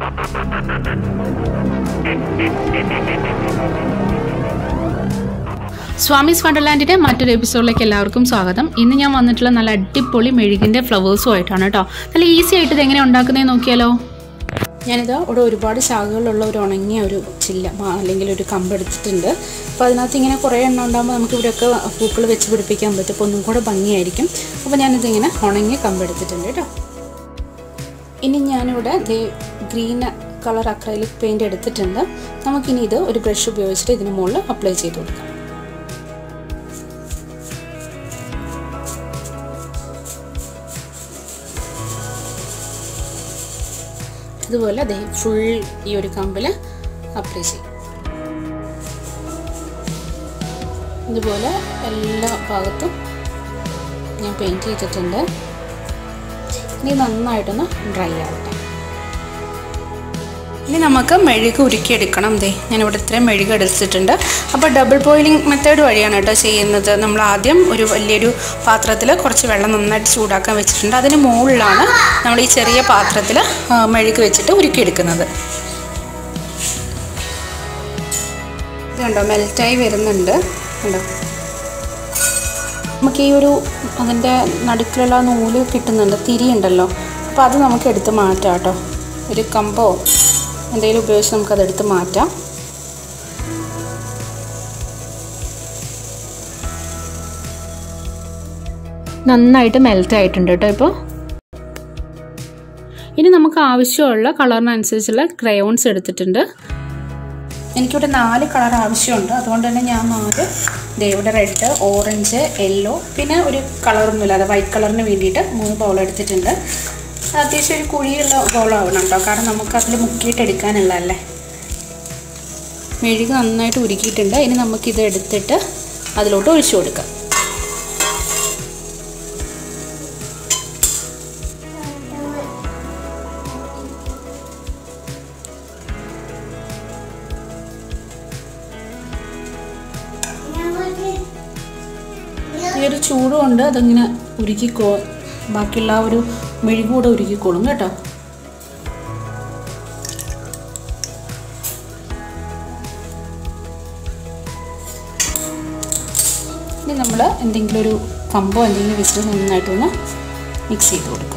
സ്വാമീസ് വണ്ടർലാൻഡിൻ്റെ മറ്റൊരു എപ്പിസോഡിലേക്ക് എല്ലാവർക്കും സ്വാഗതം ഇന്ന് ഞാൻ വന്നിട്ടുള്ള നല്ല അടിപൊളി മെഴുകിൻ്റെ ഫ്ലവേഴ്സും ആയിട്ടാണ് കേട്ടോ നല്ല ഈസി ആയിട്ട് ഇത് എങ്ങനെ ഉണ്ടാക്കുന്നതെന്ന് നോക്കിയാലോ ഞാനിത് ഇവിടെ ഒരുപാട് ശാഖകളുള്ള ഒരു ഉണങ്ങിയ ഒരു ചില്ല മാ- അല്ലെങ്കിൽ ഒരു കമ്പ് എടുത്തിട്ടുണ്ട് അപ്പോൾ അതിനകത്ത് ഇങ്ങനെ കുറേ എണ്ണം ഉണ്ടാകുമ്പോൾ നമുക്ക് ഇവിടെയൊക്കെ പൂക്കൾ വെച്ച് പിടിപ്പിക്കാൻ പറ്റും അപ്പോൾ ഒന്നും കൂടെ ഭംഗിയായിരിക്കും അപ്പോൾ ഞാനിതിങ്ങനെ ഉണങ്ങിയ കമ്പ് എടുത്തിട്ടുണ്ട് കേട്ടോ ഇനി ഞാനിവിടെ ദേ ഗ്രീൻ കളർ അക്രൈലിക് പെയിൻറ് എടുത്തിട്ടുണ്ട് നമുക്കിനി ഇത് ഒരു ബ്രഷ് ഉപയോഗിച്ചിട്ട് ഇതിന് മുകളിൽ അപ്ലൈ ചെയ്ത് കൊടുക്കാം ഇതുപോലെ ദേ ഫുൾ ഈ ഒരു കമ്പിൽ അപ്ലൈ ചെയ്യും ഇതുപോലെ എല്ലാ ഭാഗത്തും ഞാൻ പെയിൻറ് ചെയ്തിട്ടുണ്ട് ഇനി നന്നായിട്ടൊന്ന് ഡ്രൈ ആവട്ടെ ഇനി നമുക്ക് മെഴുക് ഉരുക്കിയെടുക്കണം ദേ ഞാനിവിടെ ഇത്രയും മെഴുക് എടുത്തിട്ടുണ്ട് അപ്പോൾ ഡബിൾ ബോയിലിംഗ് മെത്തേഡ് വഴിയാണ് കേട്ടോ ചെയ്യുന്നത് നമ്മൾ ആദ്യം ഒരു വലിയൊരു പാത്രത്തിൽ കുറച്ച് വെള്ളം നന്നായിട്ട് ചൂടാക്കാൻ വെച്ചിട്ടുണ്ട് അതിന് മുകളിലാണ് നമ്മൾ ഈ ചെറിയ പാത്രത്തിൽ മെഴുക് വെച്ചിട്ട് ഉരുക്കിയെടുക്കുന്നത് ഇത് കണ്ടോ മെൽറ്റായി വരുന്നുണ്ട് കണ്ടോ നമുക്ക് ഈ ഒരു അതിൻ്റെ നടുക്കിലുള്ള നൂല് കിട്ടുന്നുണ്ട് തിരി ഉണ്ടല്ലോ അപ്പോൾ അത് നമുക്ക് എടുത്ത് മാറ്റാം കേട്ടോ ഒരു കമ്പോ എന്തെങ്കിലും ഉപയോഗിച്ച് നമുക്കത് എടുത്ത് മാറ്റാം നന്നായിട്ട് മെൽറ്റ് ആയിട്ടുണ്ട് കേട്ടോ ഇപ്പോൾ ഇനി നമുക്ക് ആവശ്യമുള്ള കളറിനനുസരിച്ചുള്ള ക്രയോൺസ് എടുത്തിട്ടുണ്ട് എനിക്കിവിടെ നാല് കളർ ആവശ്യമുണ്ട് അതുകൊണ്ട് തന്നെ ഞാൻ നാല് ദേ ഇവിടെ റെഡ് ഓറഞ്ച് യെല്ലോ പിന്നെ ഒരു കളറൊന്നുമില്ല അത് വൈറ്റ് കളറിന് വേണ്ടിയിട്ട് മൂന്ന് ബൗൾ എടുത്തിട്ടുണ്ട് അത്യാവശ്യം ഒരു കുഴിയുള്ള ബൗളാവണം കേട്ടോ കാരണം നമുക്ക് അതിൽ മുക്കിയിട്ട് എടുക്കാനുള്ളതല്ലേ മെഴുക് നന്നായിട്ട് ഉരുക്കിയിട്ടുണ്ട് ഇനി നമുക്കിത് എടുത്തിട്ട് അതിലോട്ട് ഒഴിച്ചു കൊടുക്കാം ഈ ഒരു ചൂട് കൊണ്ട് അതിങ്ങനെ ഉരുക്കിക്കോ ബാക്കിയുള്ള ആ ഒരു മെഴുക് കൂടെ ഉരുക്കിക്കോളും കേട്ടോ ഇനി നമ്മൾ എന്തെങ്കിലും ഒരു കമ്പോ എന്തെങ്കിലും വെച്ചിട്ട് നന്നായിട്ടൊന്ന് മിക്സ് ചെയ്ത് കൊടുക്കും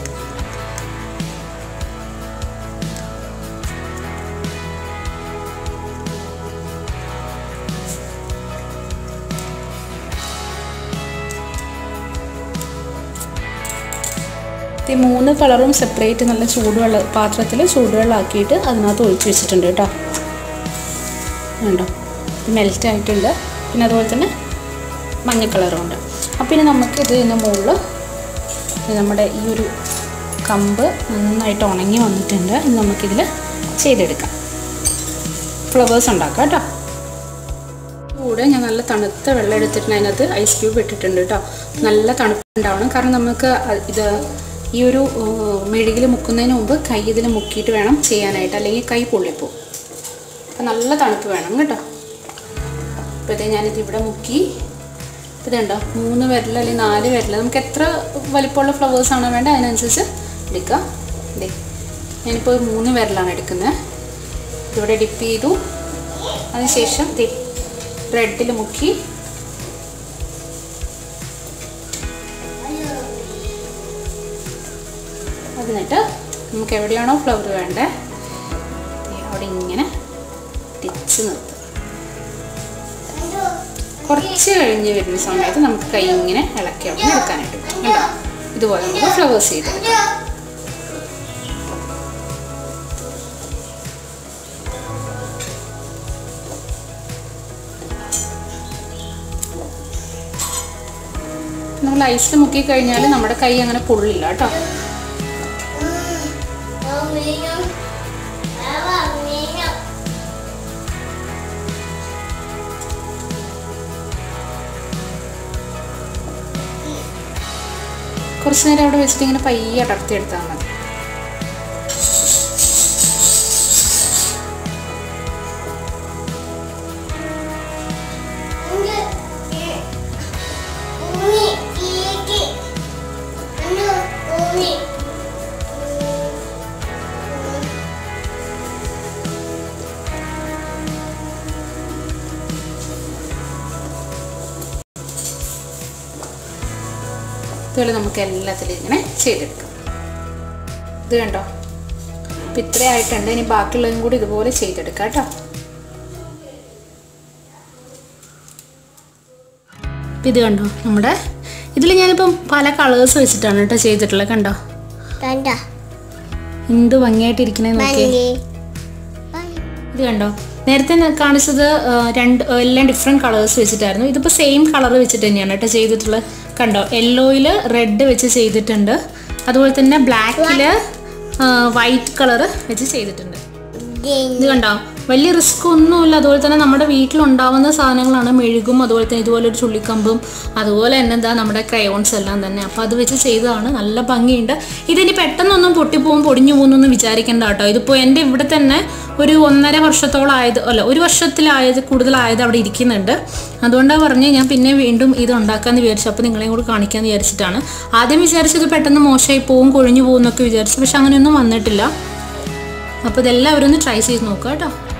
ഈ മൂന്ന് കളറും സെപ്പറേറ്റ് നല്ല ചൂടുവെള്ള പാത്രത്തിൽ ചൂടുവെള്ളമാക്കിയിട്ട് അതിനകത്ത് ഒഴിച്ച് വെച്ചിട്ടുണ്ട് കേട്ടോ ഉണ്ടോ ഇത് മെൽറ്റ് ആയിട്ടുണ്ട് പിന്നെ അതുപോലെ തന്നെ മഞ്ഞ കളറും ഉണ്ട് അപ്പോൾ ഇനി നമുക്ക് ഇത് ഇതിൻ്റെ മുകളിൽ നമ്മുടെ ഈ ഒരു കമ്പ് നന്നായിട്ട് ഉണങ്ങി വന്നിട്ടുണ്ട് ഇനി നമുക്കിതിൽ ചെയ്തെടുക്കാം ഫ്ലവേഴ്സ് ഉണ്ടാക്കാം കേട്ടോ കൂടെ ഞാൻ നല്ല തണുത്ത വെള്ളം എടുത്തിട്ടുണ്ട് അതിനകത്ത് ഐസ് ക്യൂബ് ഇട്ടിട്ടുണ്ട് കേട്ടോ നല്ല തണുപ്പുണ്ടാവണം കാരണം നമുക്ക് അ- ഇത് ഈ ഒരു മെഴുകിൽ മുക്കുന്നതിന് മുമ്പ് കൈ ഇതിൽ മുക്കിയിട്ട് വേണം ചെയ്യാനായിട്ട് അല്ലെങ്കിൽ കൈ പൊള്ളിപ്പോവും അപ്പം നല്ല തണുപ്പ് വേണം കേട്ടോ അപ്പോൾ ഇത് ഞാനിത് ഇവിടെ മുക്കി ഇപ്പം ഇതുണ്ടോ മൂന്ന് വിരൽ അല്ലെങ്കിൽ നാല് വിരൽ നമുക്ക് എത്ര വലിപ്പമുള്ള ഫ്ലവേഴ്സ് ആണോ വേണ്ടത് അതിനനുസരിച്ച് എടുക്കുക ഇതേ ഞാനിപ്പോൾ മൂന്ന് വിരലാണ് എടുക്കുന്നത് ഇവിടെ ഡിപ്പ് ചെയ്തു അതിനുശേഷം ദേ ബ്രെഡിൽ മുക്കി എന്നിട്ട് നമുക്ക് എവിടെയാണോ ഫ്ലവർ വേണ്ടേ ദേ അവിടെ ഇങ്ങനെ തിരിച്ച് നിർത്തും കുറച്ച് കഴിഞ്ഞ് വരുന്ന സമയത്ത് നമുക്ക് കൈ ഇങ്ങനെ ഇളക്കി അവിടെ നിന്ന് എടുക്കാനായിട്ട് പറ്റും കണ്ടോ ഇതുപോലെ നമുക്ക് ഫ്ലവേഴ്സ് ചെയ്തെടുക്കാം നമ്മൾ ഐസിൽ മുക്കി കഴിഞ്ഞാൽ നമ്മുടെ കൈ അങ്ങനെ പൊള്ളില്ല കേട്ടോ കുറച്ച് നേരം അവിടെ വെച്ചിട്ട് ഇങ്ങനെ പയ്യെ അടർത്തിയെടുത്താൽ മതി ഇതുപോലെ നമുക്ക് എല്ലാത്തിലും ഇങ്ങനെ ചെയ്തെടുക്കാം ഇത് കണ്ടോ അപ്പം ഇത്രയായിട്ടുണ്ട് ഇനി ബാക്കിയുള്ളതും കൂടി ഇതുപോലെ ചെയ്തെടുക്കാം കേട്ടോ ഇപ്പം ഇത് കണ്ടോ നമ്മുടെ ഇതിൽ ഞാനിപ്പം പല കളേഴ്സ് വെച്ചിട്ടാണ് കേട്ടോ ചെയ്തിട്ടുള്ളത് കണ്ടോ കണ്ട എന്ത് ഭംഗിയായിട്ടിരിക്കണേ നോക്കി ഇത് കണ്ടോ നേരത്തെ ഞാൻ കാണിച്ചത് ആ, രണ്ട് ആ, എല്ലാം ഡിഫറെൻറ്റ് കളേഴ്സ് വെച്ചിട്ടായിരുന്നു ഇതിപ്പോൾ സെയിം കളർ വെച്ചിട്ട് തന്നെയാണ് കേട്ടോ ചെയ്തിട്ടുള്ളത് കണ്ടോ യെല്ലോയിൽ റെഡ് വെച്ച് ചെയ്തിട്ടുണ്ട് അതുപോലെ തന്നെ ബ്ലാക്കിൽ വൈറ്റ് കളർ വെച്ച് ചെയ്തിട്ടുണ്ട് ഇത് കണ്ടോ വലിയ റിസ്ക് ഒന്നുമില്ല അതുപോലെ തന്നെ നമ്മുടെ വീട്ടിലുണ്ടാവുന്ന സാധനങ്ങളാണ് മെഴുകും അതുപോലെ തന്നെ ഇതുപോലെ ഒരു ചുള്ളിക്കമ്പും അതുപോലെ തന്നെ എന്താ നമ്മുടെ ക്രയോൺസ് എല്ലാം തന്നെ അപ്പോൾ അത് വെച്ച് ചെയ്തതാണ് നല്ല ഭംഗിയുണ്ട് ഇതിനി പെട്ടെന്നൊന്നും പൊട്ടിപ്പോവും പൊടിഞ്ഞു പോകുന്നൊന്നും വിചാരിക്കേണ്ട കേട്ടോ ഇതിപ്പോൾ എൻ്റെ ഇവിടെ തന്നെ ഒരു ഒന്നര വർഷത്തോളം ആയത് അല്ല ഒരു വർഷത്തിലായത് കൂടുതലായത് അവിടെ ഇരിക്കുന്നുണ്ട് അതുകൊണ്ടാണ് പറഞ്ഞ് ഞാൻ പിന്നെ വീണ്ടും ഇത് ഉണ്ടാക്കാമെന്ന് വിചാരിച്ചു അപ്പോൾ നിങ്ങളെയും കൂടി കാണിക്കാമെന്ന് വിചാരിച്ചിട്ടാണ് ആദ്യം വിചാരിച്ചത് പെട്ടെന്ന് മോശമായി പോവും കൊഴിഞ്ഞു പോകും എന്നൊക്കെ വിചാരിച്ചു പക്ഷെ അങ്ങനെയൊന്നും വന്നിട്ടില്ല അപ്പോൾ ഇതെല്ലാവരും ഒന്ന് ട്രൈ ചെയ്ത് നോക്കുക കേട്ടോ